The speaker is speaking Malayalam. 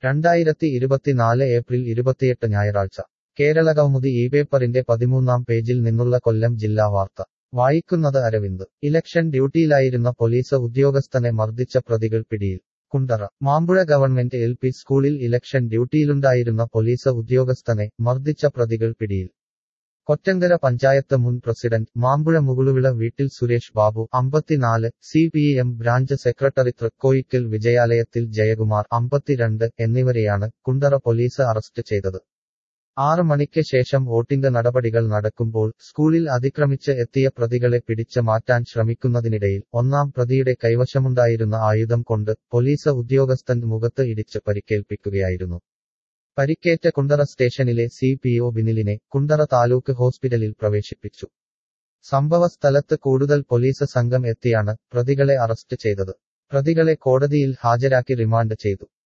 രണ്ടായിരത്തി ഇരുപത്തിനാല് ഏപ്രിൽ ഇരുപത്തിയെട്ട് ഞായറാഴ്ച കേരള കൗമുദി ഈ പേപ്പറിന്റെ പതിമൂന്നാം പേജിൽ നിന്നുള്ള കൊല്ലം ജില്ലാ വാർത്ത വായിക്കുന്നത് അരവിന്ദ് ഇലക്ഷൻ ഡ്യൂട്ടിയിലായിരുന്ന പോലീസ് ഉദ്യോഗസ്ഥനെ മർദ്ദിച്ച പ്രതികൾ പിടിയിൽ Kundara Mampuzha government L P സ്കൂളിൽ ഇലക്ഷൻ ഡ്യൂട്ടിയിലുണ്ടായിരുന്ന പോലീസ് ഉദ്യോഗസ്ഥനെ മർദ്ദിച്ച പ്രതികൾ പിടിയിൽ കൊറ്റങ്കര പഞ്ചായത്ത് മുൻ പ്രസിഡന്റ് മാമ്പുഴ മുകുളുവിള വീട്ടിൽ സുരേഷ് ബാബു അമ്പത്തിനാല് C P M branch secretary Thrikkoyikkal വിജയാലയത്തിൽ ജയകുമാർ അമ്പത്തിരണ്ട് എന്നിവരെയാണ് കുണ്ടറ പോലീസ് അറസ്റ്റ് ചെയ്തത് ആറ് മണിക്ക് ശേഷം വോട്ടിംഗ് നടപടികൾ നടക്കുമ്പോൾ സ്കൂളിൽ അതിക്രമിച്ച് എത്തിയ പ്രതികളെ പിടിച്ച് മാറ്റാൻ ശ്രമിക്കുന്നതിനിടയിൽ ഒന്നാം പ്രതിയുടെ കൈവശമുണ്ടായിരുന്ന ആയുധം കൊണ്ട് പോലീസ് ഉദ്യോഗസ്ഥൻ മുഖത്ത് ഇടിച്ച് പരിക്കേൽപ്പിക്കുകയായിരുന്നു പരിക്കേറ്റ കുണ്ടറ സ്റ്റേഷനിലെ സി പി ഒ ബിനിലിനെ കുണ്ടറ താലൂക്ക് ഹോസ്പിറ്റലിൽ പ്രവേശിപ്പിച്ചു സംഭവ സ്ഥലത്ത് കൂടുതൽ പോലീസ് സംഘം എത്തിയാണ് പ്രതികളെ അറസ്റ്റ് ചെയ്തത് പ്രതികളെ കോടതിയിൽ ഹാജരാക്കി റിമാൻഡ് ചെയ്തു